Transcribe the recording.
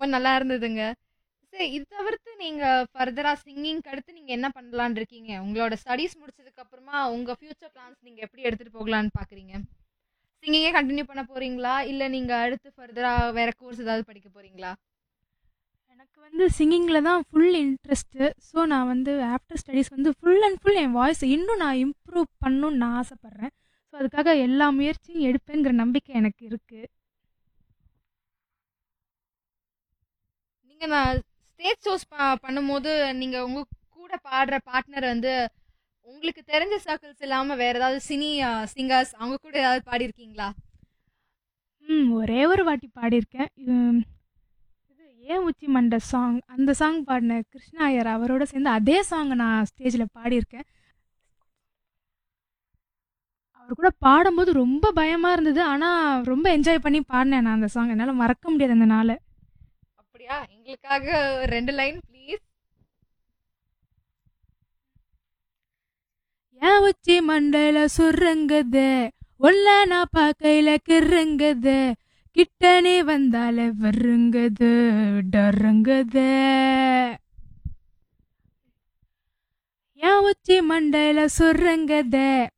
ரொம்ப நல்லா இருந்ததுங்க. சரி இது தவிர்த்து நீங்க ஃபர்தரா சிங்கிங்க்கு அடுத்து நீங்க என்ன பண்ணலான்னு இருக்கீங்க? உங்களோட ஸ்டடீஸ் முடிச்சதுக்கு அப்புறமா உங்க ஃபியூச்சர் பிளான்ஸ் நீங்க எப்படி எடுத்துட்டு போகலான்னு பார்க்குறீங்க? சிங்கிங்கே கன்டின்யூ பண்ண போறீங்களா? இல்ல நீங்க அடுத்து ஃபர்தரா வேற கோர்ஸ் ஏதாவது படிக்க போறீங்களா? எனக்கு வந்து சிங்கிங்கில் தான் ஃபுல் இன்ட்ரெஸ்ட்டு ஸோ நான் வந்து ஆஃப்டர் ஸ்டடீஸ் வந்து ஃபுல் அண்ட் ஃபுல் என் வாய்ஸை இன்னும் நான் இம்ப்ரூவ் பண்ணணும்னு நான் ஆசைப்பட்றேன் ஸோ அதுக்காக எல்லா முயற்சியும் எடுப்பேங்கிற நம்பிக்கை எனக்கு இருக்குது நீங்க நான் ஸ்டேஜ் ஷோஸ் ப பண்ணும்போது நீங்க உங்க கூட பாடுற பார்ட்னர் வந்து உங்களுக்கு தெரிஞ்ச சர்க்கிள்ஸ் இல்லாம வேற ஏதாவது சினி சிங்கர்ஸ் அவங்க கூட ஏதாவது பாடியிருக்கீங்களா? ம் ஒரே ஒரு வாட்டி பாடியிருக்கேன் உம், இது ஏன் உச்சி மண்டை சாங் அந்த சாங் பாடின கிருஷ்ணா ஐயர் அவரோட சேர்ந்து அதே சாங் நான் ஸ்டேஜில் பாடியிருக்கேன் அவர் கூட பாடும்போது ரொம்ப பயமாக இருந்தது ஆனால் ரொம்ப என்ஜாய் பண்ணி பாடினேன் நான் அந்த சாங் என்னால் மறக்க முடியாது அந்த நாளை அப்படியா? எங்களுக்காக 2 லைன் ப்ளீஸ். ஏன் உச்சி மண்டையில சுருங்குது உள்ள நான் பார்க்கையில கிருங்குது கிட்ட நீ வந்தால வருங்குது டருங்குது ஏன் உச்சி மண்டையில சுருங்குது